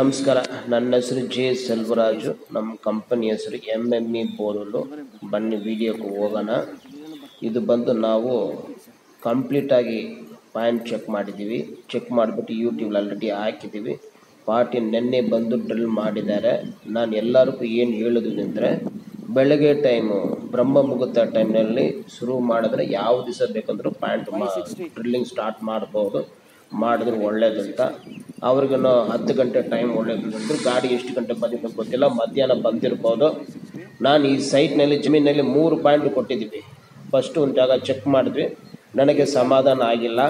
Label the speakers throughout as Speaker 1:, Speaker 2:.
Speaker 1: ನಮಸ್ಕಾರ ನನ್ನ ಹೆಸರು ಜೆ ಸೆಲ್ವರಾಜು ನಮ್ಮ ಕಂಪನಿ ಹೆಸರು ಎಮ್ ಎಮ್ ಇ ಬೋರಲು ಬನ್ನಿ ವಿಡಿಯೋಕ್ಕೆ ಹೋಗೋಣ ಇದು ಬಂದು ನಾವು ಕಂಪ್ಲೀಟಾಗಿ ಪಾಯಿಂಟ್ ಚೆಕ್ ಮಾಡಿದ್ದೀವಿ ಚೆಕ್ ಮಾಡಿಬಿಟ್ಟು ಯೂಟ್ಯೂಬ್ ಆಲ್ರೆಡಿ ಹಾಕಿದ್ದೀವಿ ಪಾರ್ಟಿ ನೆನ್ನೆ ಬಂದು ಡ್ರಿಲ್ ಮಾಡಿದ್ದಾರೆ ನಾನು ಎಲ್ಲರಿಗೂ ಏನು ಹೇಳೋದು ಅಂದರೆ ಬೆಳಗ್ಗೆ ಟೈಮು ಬ್ರಹ್ಮ ಮುಹೂರ್ತ ಟೈಮ್ನಲ್ಲಿ ಶುರು ಮಾಡಿದ್ರೆ ಯಾವ ದಿವಸ ಬೇಕಂದ್ರೂ ಪಾಯಿಂಟ್ ಮಾ ಡ್ರಿಲ್ಲಿಂಗ್ ಸ್ಟಾರ್ಟ್ ಮಾಡ್ಬೋದು ಮಾಡಿದ್ರೆ ಒಳ್ಳೇದಂತ ಅವ್ರಿಗೂ ಹತ್ತು ಗಂಟೆ ಟೈಮ್ ಒಳ್ಳೇದು ಅಂದರು ಗಾಡಿ ಎಷ್ಟು ಗಂಟೆ ಬಂದಿದ್ದು ಗೊತ್ತಿಲ್ಲ ಮಧ್ಯಾಹ್ನ ಬಂದಿರ್ಬೋದು ನಾನು ಈ ಸೈಟ್ನಲ್ಲಿ ಜಮೀನಲ್ಲಿ ಮೂರು ಪಾಯಿಂಟ್ ಕೊಟ್ಟಿದ್ದೀವಿ ಫಸ್ಟು ಒಂದು ಜಾಗ ಚೆಕ್ ಮಾಡಿದ್ವಿ ನನಗೆ ಸಮಾಧಾನ ಆಗಿಲ್ಲ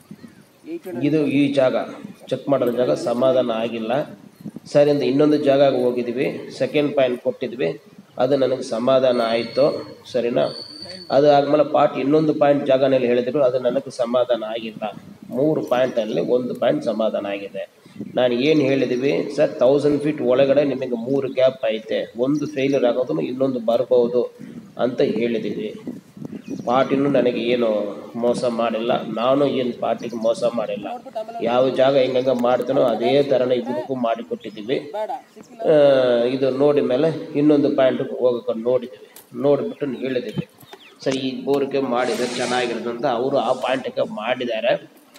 Speaker 1: ಇದು ಈ ಜಾಗ ಚೆಕ್ ಮಾಡಿದ ಜಾಗ ಸಮಾಧಾನ ಆಗಿಲ್ಲ ಸರಿ ಅಂತ ಇನ್ನೊಂದು ಜಾಗಕ್ಕೆ ಹೋಗಿದ್ವಿ ಸೆಕೆಂಡ್ ಪಾಯಿಂಟ್ ಕೊಟ್ಟಿದ್ವಿ ಅದು ನನಗೆ ಸಮಾಧಾನ ಆಯಿತು ಸರಿನಾ ಅದು ಆದಮೇಲೆ ಪಾರ್ಟ್ ಇನ್ನೊಂದು ಪಾಯಿಂಟ್ ಜಾಗನಲ್ಲಿ ಹೇಳಿದ್ರು ಅದು ನನಗೆ ಸಮಾಧಾನ ಆಗಿಲ್ಲ ಮೂರು ಪಾಯಿಂಟಲ್ಲಿ ಒಂದು ಪಾಯಿಂಟ್ ಸಮಾಧಾನ ಆಗಿದೆ ನಾನು ಏನು ಹೇಳಿದ್ದೀವಿ ಸರ್ ತೌಸಂಡ್ ಫೀಟ್ ಒಳಗಡೆ ನಿಮಗೆ ಮೂರು ಗ್ಯಾಪ್ ಐತೆ ಒಂದು ಫೇಲ್ಯೂರ್ ಆಗೋದು ಇನ್ನೊಂದು ಬರ್ಬೋದು ಅಂತ ಹೇಳಿದ್ದೀವಿ ಪಾರ್ಟಿನೂ ನನಗೆ ಏನು ಮೋಸ ಮಾಡಿಲ್ಲ ನಾನು ಏನು ಪಾರ್ಟಿಗೆ ಮೋಸ ಮಾಡಿಲ್ಲ ಯಾವ ಜಾಗ ಹೆಂಗಂಗೆ ಮಾಡ್ತಾನೋ ಅದೇ ಥರನೇ ಇದಕ್ಕೂ ಮಾಡಿಕೊಟ್ಟಿದ್ದೀವಿ ಆ, ಇದು ನೋಡಿ ಮೇಲೆ ಇನ್ನೊಂದು ಪಾಯಿಂಟ್ಗೆ ಹೋಗಕ್ಕೆ ನೋಡಿದ್ದೀವಿ ನೋಡಿಬಿಟ್ಟು ಹೇಳಿದ್ದೀವಿ ಸರಿ ಈ ಬೋರ್ಗೆ ಮಾಡಿದರೆ ಚೆನ್ನಾಗಿರೋದು ಅಂತ ಅವರು ಆ ಪಾಯಿಂಟಿಗೆ ಮಾಡಿದ್ದಾರೆ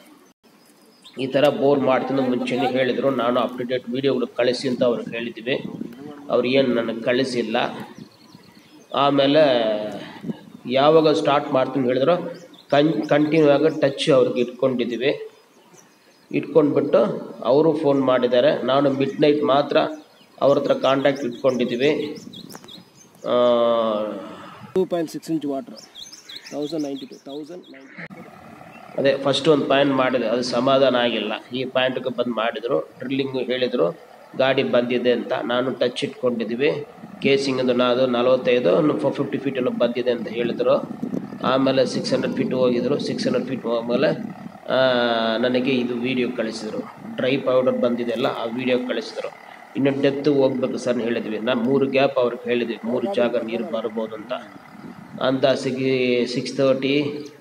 Speaker 1: ಈ ಥರ ಬೋರ್ ಮಾಡ್ತೀನಿ ಮುಂಚೆನೇ ಹೇಳಿದರು ನಾನು ಅಪ್ ಟು ಡೇಟ್ ವೀಡಿಯೋಗಳು ಕಳಿಸಿ ಅಂತ ಅವ್ರಿಗೆ ಹೇಳಿದ್ದೀವಿ ಅವ್ರು ಏನು ನನಗೆ ಕಳಿಸಿಲ್ಲ ಆಮೇಲೆ ಯಾವಾಗ ಸ್ಟಾರ್ಟ್ ಮಾಡ್ತೀನಿ ಹೇಳಿದ್ರು ಕನ್ ಕಂಟಿನ್ಯೂ ಆಗಿ ಟಚ್ ಅವ್ರಿಗೆ ಇಟ್ಕೊಂಡಿದ್ದೀವಿ ಇಟ್ಕೊಂಡ್ಬಿಟ್ಟು ಅವರು ಫೋನ್ ಮಾಡಿದ್ದಾರೆ ನಾನು ಮಿಡ್ ನೈಟ್ ಮಾತ್ರ ಅವ್ರ ಹತ್ರ ಕಾಂಟ್ಯಾಕ್ಟ್ ಇಟ್ಕೊಂಡಿದ್ದೀವಿ ಆ,
Speaker 2: two point six inch water thousand ninety to thousand ninety
Speaker 1: ಅದೇ ಫಸ್ಟ್ ಒಂದು ಪಾಯಿಂಟ್ ಮಾಡಿದೆ ಅದು ಸಮಾಧಾನ ಆಗಿಲ್ಲ ಈ ಪಾಯಿಂಟ್ಗೆ ಬಂದು ಮಾಡಿದರು ಡ್ರಿಲ್ಲಿಂಗ್ ಹೇಳಿದರು ಗಾಡಿ ಬಂದಿದೆ ಅಂತ ನಾನು ಟಚ್ ಇಟ್ಕೊಂಡಿದ್ದೀವಿ ಕೇಸಿಂಗದು ನಾದು ನಲವತ್ತೈದು ಫಿಫ್ಟಿ ಫೀಟನ್ನು ಬಂದಿದೆ ಅಂತ ಹೇಳಿದರು ಆಮೇಲೆ ಸಿಕ್ಸ್ ಹಂಡ್ರೆಡ್ ಫೀಟ್ ಹೋಗಿದ್ರು ಸಿಕ್ಸ್ ಹಂಡ್ರೆಡ್ ಫೀಟ್ ಹೋದ್ಮೇಲೆ ಆ, ನನಗೆ ಇದು ವೀಡಿಯೋ ಕಳಿಸಿದರು ಡ್ರೈ ಪೌಡರ್ ಬಂದಿದೆಯಲ್ಲ ಆ ವೀಡಿಯೋ ಕಳಿಸಿದರು ಇನ್ನು ಡೆಪ್ತ್ ಹೋಗ್ಬೇಕು ಸರ್ ಹೇಳಿದ್ವಿ ನಾನು ಮೂರು ಗ್ಯಾಪ್ ಅವ್ರಿಗೆ ಹೇಳಿದ್ವಿ ಮೂರು ಜಾಗ ನೀರು ಬರ್ಬೋದು ಅಂತ ಅಂದಾಸಿಗೆ six thirty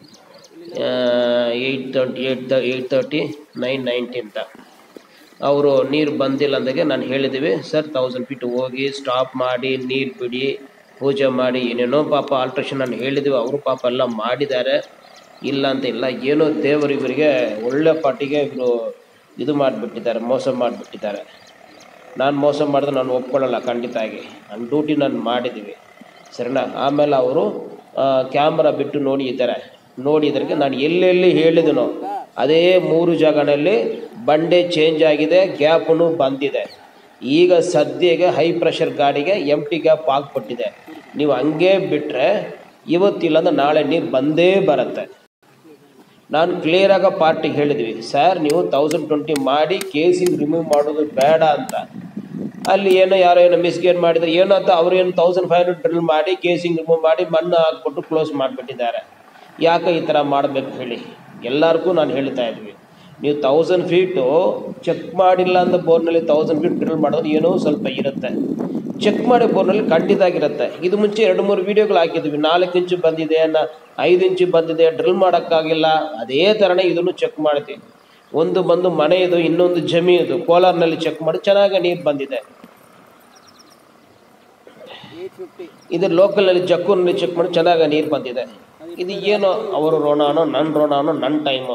Speaker 1: eight thirty eight ತ ಏಯ್ಟ್ ತರ್ಟಿ ನೈನ್ ನೈಂಟಿ ಅಂತ ಅವರು ನೀರು ಬಂದಿಲ್ಲ ಅಂದಾಗೆ ನಾನು ಹೇಳಿದ್ದೀವಿ ಸರ್ ತೌಸಂಡ್ ಫೀಟ್ ಹೋಗಿ ಸ್ಟಾಪ್ ಮಾಡಿ ನೀರು ಬಿಡಿ ಪೂಜೆ ಮಾಡಿ ಏನೇನೋ ಪಾಪ ಆಲ್ಟ್ರೇಷನ್ ನಾನು ಹೇಳಿದ್ದೀವಿ ಅವರು ಪಾಪ ಎಲ್ಲ ಮಾಡಿದ್ದಾರೆ ಇಲ್ಲ ಅಂತ ಇಲ್ಲ ಏನೋ ದೇವರು ಇವರಿಗೆ ಒಳ್ಳೆ ಪಾಟಿಗೆ ಇವರು ಇದು ಮಾಡಿಬಿಟ್ಟಿದ್ದಾರೆ ಮೋಸ ಮಾಡಿಬಿಟ್ಟಿದ್ದಾರೆ ನಾನು ಮೋಸ ಮಾಡಿದ್ರೆ ನಾನು ಒಪ್ಕೊಳ್ಳಲ್ಲ ಖಂಡಿತ ಆಗಿ ನನ್ನ ಡ್ಯೂಟಿ ನಾನು ಮಾಡಿದ್ದೀವಿ ಸರಿನಾ ಆಮೇಲೆ ಅವರು ಕ್ಯಾಮ್ರಾ ಬಿಟ್ಟು ನೋಡಿದ್ದಾರೆ ನೋಡಿದ್ರಿಗೆ ನಾನು ಎಲ್ಲೆಲ್ಲಿ ಹೇಳಿದನೋ ಅದೇ ಮೂರು ಜಾಗದಲ್ಲಿ ಬಂಡೆ ಚೇಂಜ್ ಆಗಿದೆ ಗ್ಯಾಪನು ಬಂದಿದೆ ಈಗ ಸದ್ಯಗೆ ಹೈ ಪ್ರೆಷರ್ ಗಾಡಿಗೆ ಎಮ್ ಟಿ ಗ್ಯಾಪ್ ಆಗ್ಬಿಟ್ಟಿದೆ ನೀವು ಹಂಗೆ ಬಿಟ್ಟರೆ ಇವತ್ತಿಲ್ಲಂದ್ರೆ ನಾಳೆ ನೀರು ಬಂದೇ ಬರುತ್ತೆ ನಾನು ಕ್ಲಿಯರಾಗ ಪಾರ್ಟಿಗೆ ಹೇಳಿದ್ವಿ ಸರ್ ನೀವು ತೌಸಂಡ್ ಟ್ವೆಂಟಿ ಮಾಡಿ ಕೇಸಿಂಗ್ ರಿಮೂವ್ ಮಾಡೋದು ಬೇಡ ಅಂತ ಅಲ್ಲಿ ಏನೋ ಯಾರೋ ಏನೋ ಮಿಸ್ಗೇನ್ ಮಾಡಿದ್ರೆ ಏನೋ ಅಂತ ಅವ್ರು ಏನು ತೌಸಂಡ್ ಫೈವ್ ಹಂಡ್ರೆಡ್ ಡ್ರಿಲ್ ಮಾಡಿ ಕೇಸಿಂಗ್ ರಿಮೂವ್ ಮಾಡಿ ಮಣ್ಣು ಹಾಕ್ಬಿಟ್ಟು ಕ್ಲೋಸ್ ಮಾಡಿಬಿಟ್ಟಿದ್ದಾರೆ ಯಾಕೆ ಈ ಥರ ಮಾಡಬೇಕು ಹೇಳಿ ಎಲ್ಲರಿಗೂ ನಾನು ಹೇಳ್ತಾ ಇದ್ವಿ ನೀವು ತೌಸಂಡ್ ಫೀಟು ಚೆಕ್ ಮಾಡಿಲ್ಲ ಅಂತ ಬೋರ್ನಲ್ಲಿ ತೌಸಂಡ್ ಫೀಟ್ ಡ್ರಿಲ್ ಮಾಡೋದು ಏನೋ ಸ್ವಲ್ಪ ಇರುತ್ತೆ ಚೆಕ್ ಮಾಡಿ ಬೋರ್ನಲ್ಲಿ ಖಂಡಿತ ಆಗಿರುತ್ತೆ ಇದು ಮುಂಚೆ ಎರಡು ಮೂರು ವೀಡಿಯೋಗಳು ಹಾಕಿದ್ವಿ ನಾಲ್ಕು ಇಂಚು ಬಂದಿದೆ ನ ಐದು ಇಂಚು ಬಂದಿದೆ ಡ್ರಿಲ್ ಮಾಡೋಕ್ಕಾಗಿಲ್ಲ ಅದೇ ಥರನೇ ಇದನ್ನು ಚೆಕ್ ಮಾಡ್ತೀವಿ ಒಂದು ಬಂದು ಮನೆಯದು ಇನ್ನೊಂದು ಜಮೀನದು ಕೋಲಾರ್ನಲ್ಲಿ ಚೆಕ್ ಮಾಡಿ ಚೆನ್ನಾಗಿ ನೀರು ಬಂದಿದೆ
Speaker 2: ಏಯ್ಟ್ ಫಿಫ್ಟಿ
Speaker 1: ಇದು ಲೋಕಲಲ್ಲಿ ಜಕ್ಕೂರಿನಲ್ಲಿ ಚೆಕ್ ಮಾಡಿ ಚೆನ್ನಾಗಿ ನೀರು ಬಂದಿದೆ ಇದು ಏನೋ ಅವರು ಋಣನೋ ನನ್ನ ಋಣನೋ ನನ್ನ ಟೈಮು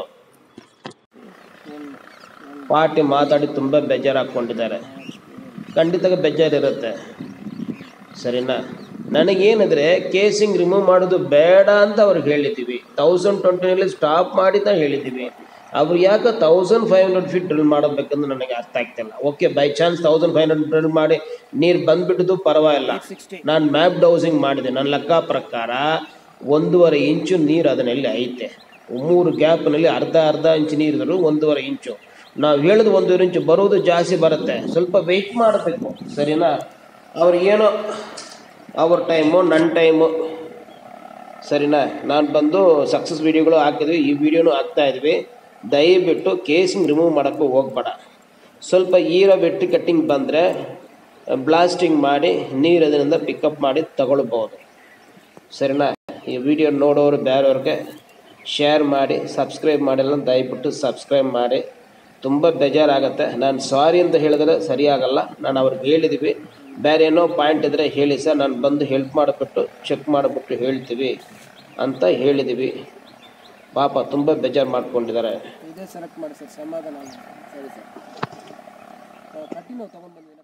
Speaker 1: ಪಾರ್ಟಿ ಮಾತಾಡಿ ತುಂಬ ಬೇಜಾರು ಹಾಕ್ಕೊಂಡಿದ್ದಾರೆ ಖಂಡಿತ ಬೇಜಾರಿರುತ್ತೆ ಸರಿನಾ ನನಗೇನಿದ್ರೆ ಕೇಸಿಂಗ್ ರಿಮೂವ್ ಮಾಡೋದು ಬೇಡ ಅಂತ ಅವ್ರಿಗೆ ಹೇಳಿದ್ದೀವಿ ತೌಸಂಡ್ ಟ್ವೆಂಟಿನಲ್ಲಿ ಸ್ಟಾಪ್ ಮಾಡಿ ಅಂತ ಹೇಳಿದ್ದೀವಿ ಅವ್ರು ಯಾಕೆ thousand five hundred feet drill ಮಾಡೋಬೇಕಂದ್ರೆ ನನಗೆ ಅರ್ಥ ಆಗ್ತಿಲ್ಲ okay by chance thousand five hundred drill ಮಾಡಿ ನೀರು ಬಂದ್ಬಿಟ್ಟಿದ್ದು ಪರವಾಗಿಲ್ಲ
Speaker 2: ಸಿಕ್ಸ್ಟಿ
Speaker 1: ನಾನು ಮ್ಯಾಪ್ ಡೌಸಿಂಗ್ ಮಾಡಿದೆ ನನ್ನ ಲೆಕ್ಕ ಪ್ರಕಾರ ಒಂದೂವರೆ ಇಂಚು ನೀರು ಅದರಲ್ಲಿ ಐತೆ ಮೂರು ಗ್ಯಾಪ್ನಲ್ಲಿ ಅರ್ಧ ಅರ್ಧ ಇಂಚು ನೀರಿದ್ರು ಒಂದೂವರೆ ಇಂಚು ನಾವು ಹೇಳಿದ ಒಂದೂವರೆ ಇಂಚು ಬರೋದು ಜಾಸ್ತಿ ಬರುತ್ತೆ ಸ್ವಲ್ಪ ವೆಯ್ಟ್ ಮಾಡಬೇಕು ಸರಿನಾ ಅವ್ರು ಏನೋ ಅವ್ರ ಟೈಮು ನನ್ನ ಟೈಮು ಸರಿನಾ ನಾನು ಬಂದು ಸಕ್ಸಸ್ ವೀಡಿಯೋಗಳು ಹಾಕಿದ್ವಿ ಈ ವಿಡಿಯೋನು ಹಾಕ್ತಾ ಇದ್ವಿ ದಯವಿಟ್ಟು ಕೇಸಿಂಗ್ ರಿಮೂವ್ ಮಾಡೋಕ್ಕೆ ಹೋಗ್ಬೇಡ ಸ್ವಲ್ಪ ಈರ ಬೆಟ್ಟಿ ಕಟ್ಟಿಂಗ್ ಬಂದರೆ ಬ್ಲಾಸ್ಟಿಂಗ್ ಮಾಡಿ ನೀರು ಅದರಿಂದ ಪಿಕಪ್ ಮಾಡಿ ತಗೊಳ್ಬೋದು ಸರಿನಾ ಈ ವಿಡಿಯೋ ನೋಡೋರು ಬೇರೆಯವ್ರಿಗೆ ಶೇರ್ ಮಾಡಿ ಸಬ್ಸ್ಕ್ರೈಬ್ ಮಾಡಿಲ್ಲ ದಯವಿಟ್ಟು ಸಬ್ಸ್ಕ್ರೈಬ್ ಮಾಡಿ ತುಂಬ ಬೇಜಾರಾಗತ್ತೆ ನಾನು ಸಾರಿ ಅಂತ ಹೇಳಿದ್ರೆ ಸರಿಯಾಗಲ್ಲ ನಾನು ಅವ್ರಿಗೆ ಹೇಳಿದ್ವಿ ಬೇರೆ ಏನೋ ಪಾಯಿಂಟ್ ಇದ್ದರೆ ಹೇಳಿ ಸರ್ ನಾನು ಬಂದು ಹೆಲ್ಪ್ ಮಾಡಿಬಿಟ್ಟು ಚೆಕ್ ಮಾಡಿಬಿಟ್ಟು ಹೇಳ್ತೀವಿ ಅಂತ ಹೇಳಿದ್ವಿ ಪಾಪ ತುಂಬ ಬೇಜಾರು ಮಾಡ್ಕೊಂಡಿದ್ದಾರೆ
Speaker 2: ಇದೇ ಸೆಲೆಕ್ಟ್ ಮಾಡಿ ಸರ್ ಸಮಾಧಾನ ಆಗುತ್ತೆ. ಸರಿ ಸರ್ ಕಟ್ಟಿನ ತೊಗೊಂಡು ಬಂದ್ವಿ